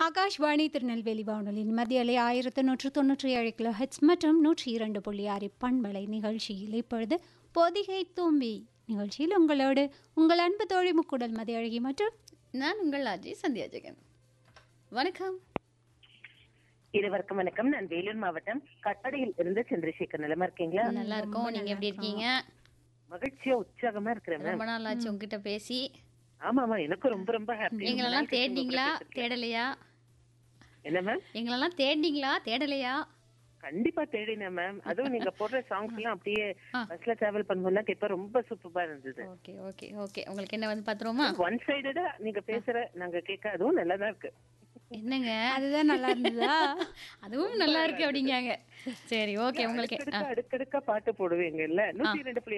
ஆகாஷ்வாணி திருநெல்வேலி வானொலியின் மத்திய அலை ஆயிரத்து நூற்று தொன்னூற்றி ஏழு கிலோ ஹெட்ஸ் மற்றும் நூற்றி இரண்டு புள்ளி ஆறு பண்பலை நிகழ்ச்சியில் இப்பொழுது பொதிகை தூம்பி நிகழ்ச்சியில் உங்களோடு உங்கள் அன்பு தோழி முக்குடல் மதியழகி மற்றும் நான் உங்கள் அஜய் சந்தியா ஜெகன் வணக்கம் இருவருக்கும் வணக்கம் நான் வேலூர் மாவட்டம் கட்டடையில் இருந்து சந்திரசேகர் நிலமா இருக்கீங்களா நல்லா இருக்கோம் நீங்க எப்படி இருக்கீங்க மகிழ்ச்சியா உற்சாகமா இருக்கிறேன் மேம் ரொம்ப நாள் ஆச்சு உங்ககிட்ட பேசி ஆமா ஆமா எனக்கும் ரொம்ப ரொம்ப ஹாப்பி எங்களெல்லாம் தேடினீங்களா தேடலையா என்ன மேம் எங்களெல்லாம் தேடினீங்களா தேடலையா கண்டிப்பா தேடினேன் மேம் அதுவும் நீங்க போடுற சாங்ஸ் எல்லாம் அப்படியே ஆ. பஸ்ல டிராவல் பண்ணும்போது கேட்ப ரொம்ப சூப்பரா இருந்தது ஓகே ஓகே ஓகே உங்களுக்கு என்ன வந்து பாத்துருவோமா ஒன் சைடடா நீங்க பேசுற நாங்க கேட்க அதுவும் நல்லாதான் இருக்கு என்னங்க அதுதான் நல்லா இருந்ததா அதுவும் நல்லா இருக்கு அப்படிங்காங்க சரி ஓகே உங்களுக்கு ஆ அடுக்கடுக்கா அடுக்கடுக்கா பாட்டு போடுவீங்க இல்ல நூத்தி ரெண்டு புள்ளி